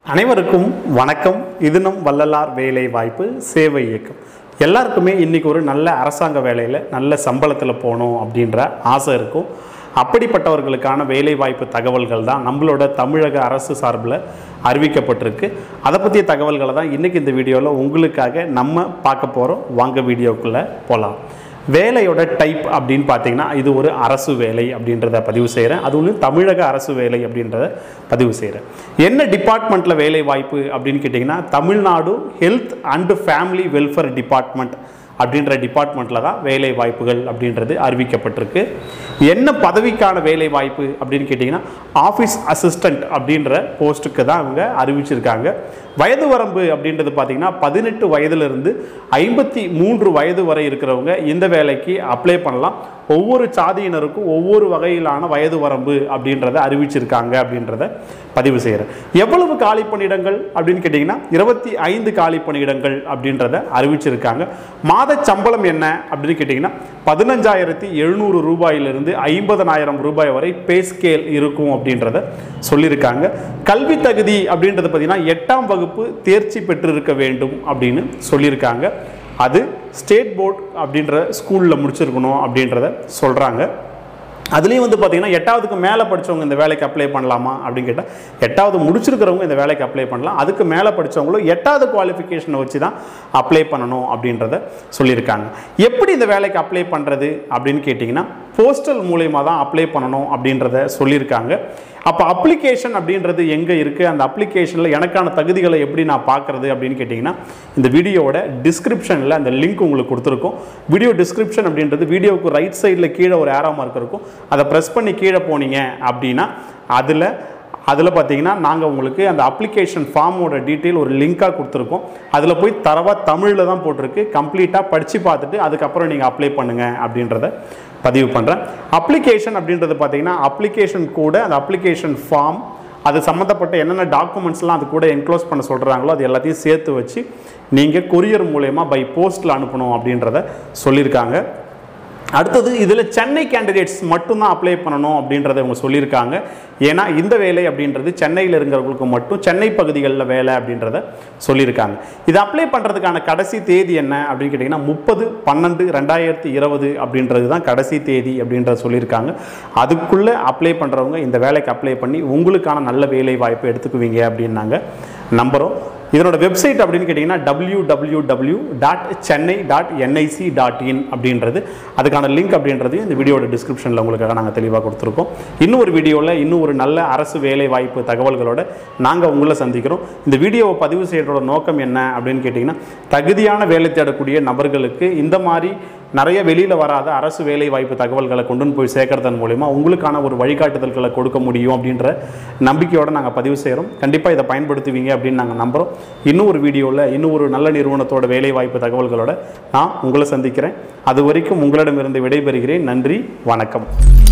அனைவருக்கும் வணக்கம் இது நம் வள்ளலார் வேலை வாய்ப்பு சேவை இயக்கம் எல்லாருக்குமே இன்றைக்கி ஒரு நல்ல அரசாங்க வேலையில் நல்ல சம்பளத்தில் போகணும் அப்படின்ற ஆசை இருக்கும் அப்படிப்பட்டவர்களுக்கான வேலை வாய்ப்பு தகவல்கள் தான் நம்மளோட தமிழக அரசு சார்பில் அறிவிக்கப்பட்டிருக்கு அதை பற்றிய தகவல்களை தான் இன்றைக்கி இந்த வீடியோவில் உங்களுக்காக நம்ம பார்க்க போகிறோம் வாங்க வீடியோக்குள்ளே போகலாம் வேலையோட டைப் அப்படின்னு பார்த்தீங்கன்னா இது ஒரு அரசு வேலை அப்படின்றத பதிவு செய்கிறேன் அதுவும் தமிழக அரசு வேலை அப்படின்றத பதிவு செய்கிறேன் என்ன டிபார்ட்மெண்ட்டில் வேலை வாய்ப்பு அப்படின்னு கேட்டிங்கன்னா Tamil Nadu health and family welfare department அப்படின்ற டிபார்ட்மெண்ட்டில் தான் வேலை வாய்ப்புகள் அப்படின்றது அறிவிக்கப்பட்டிருக்கு என்ன பதவிக்கான வேலை வாய்ப்பு அப்படின்னு கேட்டிங்கன்னா ஆஃபீஸ் அசிஸ்டண்ட் அப்படின்ற போஸ்ட்டுக்கு தான் அவங்க அறிவிச்சிருக்காங்க வயது வரம்பு அப்படின்றது பார்த்திங்கன்னா பதினெட்டு வயதிலிருந்து ஐம்பத்தி மூன்று வயது வரை இருக்கிறவங்க இந்த வேலைக்கு அப்ளை பண்ணலாம் ஒவ்வொரு சாதியினருக்கும் ஒவ்வொரு வகையிலான வயது வரம்பு அப்படின்றத அறிவிச்சிருக்காங்க அப்படின்றத பதிவு செய்கிறேன் எவ்வளவு காலி பணியிடங்கள் அப்படின்னு கேட்டிங்கன்னா இருபத்தி ஐந்து காலி பணியிடங்கள் அப்படின்றத அறிவிச்சிருக்காங்க மாத சம்பளம் என்ன அப்படின்னு கேட்டிங்கன்னா பதினஞ்சாயிரத்தி எழுநூறு ரூபாயிலிருந்து ஐம்பதனாயிரம் ரூபாய் வரை பே ஸ்கேல் இருக்கும் அப்படின்றத சொல்லியிருக்காங்க கல்வி தகுதி அப்படின்றது பார்த்திங்கன்னா எட்டாம் வகுப்பு தேர்ச்சி பெற்றிருக்க வேண்டும் அப்படின்னு சொல்லியிருக்காங்க அது ஸ்டேட் போர்ட் அப்படின்ற ஸ்கூலில் முடிச்சிருக்கணும் அப்படின்றத சொல்கிறாங்க அதுலேயும் வந்து பார்த்தீங்கன்னா எட்டாவதுக்கு மேலே படித்தவங்க இந்த வேலைக்கு அப்ளை பண்ணலாமா அப்படின்னு கேட்டால் எட்டாவது முடிச்சிருக்கிறவங்க இந்த வேலைக்கு அப்ளை பண்ணலாம் அதுக்கு மேலே படித்தவங்களும் எட்டாவது குவாலிஃபிகேஷனை வச்சு தான் அப்ளை பண்ணணும் அப்படின்றத சொல்லியிருக்காங்க எப்படி இந்த வேலைக்கு அப்ளை பண்ணுறது அப்படின்னு கேட்டிங்கன்னா போஸ்டல் மூலயமா தான் அப்ளை பண்ணணும் அப்படின்றத சொல்லியிருக்காங்க அப்போ அப்ளிகேஷன் அப்படின்றது எங்கே இருக்குது அந்த அப்ளிகேஷனில் எனக்கான தகுதிகளை எப்படி நான் பார்க்குறது அப்படின்னு கேட்டிங்கன்னா இந்த வீடியோவோட டிஸ்கிரிப்ஷனில் அந்த லிங்க் உங்களுக்கு கொடுத்துருக்கோம் வீடியோ டிஸ்கிரிப்ஷன் அப்படின்றது வீடியோவுக்கு ரைட் சைடில் கீழே ஒரு ஏரோ மார்க் இருக்கும் அதை ப்ரெஸ் பண்ணி கீழே போனீங்க அப்படின்னா அதில் அதில் பார்த்தீங்கன்னா நாங்கள் உங்களுக்கு அந்த அப்ளிகேஷன் ஃபார்மோட டீட்டெயில் ஒரு லிங்காக கொடுத்துருக்கோம் அதில் போய் தரவாக தமிழில் தான் போட்டிருக்கு கம்ப்ளீட்டாக படித்து பார்த்துட்டு அதுக்கப்புறம் நீங்கள் அப்ளை பண்ணுங்கள் அப்படின்றத பதிவு பண்ணுறேன் அப்ளிகேஷன் அப்படின்றது பார்த்தீங்கன்னா அப்ளிகேஷன் கூட அந்த அப்ளிகேஷன் ஃபார்ம் அது சம்மந்தப்பட்ட என்னென்ன டாக்குமெண்ட்ஸ்லாம் அது கூட என்க்ளோஸ் பண்ண சொல்கிறாங்களோ அது எல்லாத்தையும் சேர்த்து வச்சு நீங்கள் கொரியர் மூலயமா பை போஸ்ட்டில் அனுப்பணும் அப்படின்றத சொல்லியிருக்காங்க அடுத்தது இதில் சென்னை கேண்டிடேட்ஸ் மட்டும்தான் அப்ளை பண்ணணும் அப்படின்றத இவங்க சொல்லியிருக்காங்க ஏன்னா இந்த வேலை அப்படின்றது சென்னையில் இருக்கிறவங்களுக்கு மட்டும் சென்னை பகுதிகளில் வேலை அப்படின்றத சொல்லியிருக்காங்க இது அப்ளை பண்ணுறதுக்கான கடைசி தேதி என்ன அப்படின்னு கேட்டிங்கன்னா முப்பது பன்னெண்டு ரெண்டாயிரத்தி இருபது அப்படின்றது தான் கடைசி தேதி அப்படின்றத சொல்லியிருக்காங்க அதுக்குள்ளே அப்ளை பண்ணுறவங்க இந்த வேலைக்கு அப்ளை பண்ணி உங்களுக்கான நல்ல வேலை வாய்ப்பை எடுத்துக்குவீங்க அப்படின்னு நாங்கள் நம்புகிறோம் இதனோட வெப்சைட் அப்படின்னு கேட்டிங்கன்னா W W W dot Chennai dot NIC dot in அப்படின்றது அதுக்கான லிங்க் அப்படின்றதையும் இந்த வீடியோட டிஸ்கிரிப்ஷனில் உங்களுக்காக நாங்கள் தெளிவாக கொடுத்துருக்கோம் இன்னும் ஒரு வீடியோவில் இன்னும் ஒரு நல்ல அரசு வேலை வாய்ப்பு தகவல்களோட நாங்கள் உங்களை சந்திக்கிறோம் இந்த வீடியோவை பதிவு செய்கிறதோட நோக்கம் என்ன அப்படின்னு கேட்டிங்கன்னா தகுதியான வேலை தேடக்கூடிய நபர்களுக்கு இந்த மாதிரி நிறைய வெளியில் வராத அரசு வேலை வாய்ப்பு தகவல்களை கொண்டு போய் சேர்க்கறதன் மூலிமா உங்களுக்கான ஒரு வழிகாட்டுதல்களை கொடுக்க முடியும் அப்படின்ற நம்பிக்கையோடு நாங்கள் பதிவு செய்கிறோம் கண்டிப்பாக இதை பயன்படுத்துவீங்க அப்படின்னு நாங்கள் நம்புகிறோம் இன்னும் ஒரு வீடியோவில் இன்னும் ஒரு நல்ல நிறுவனத்தோட வேலை வாய்ப்பு தகவல்களோட நான் உங்களை சந்திக்கிறேன் அது வரைக்கும் உங்களிடமிருந்து விடைபெறுகிறேன் நன்றி வணக்கம்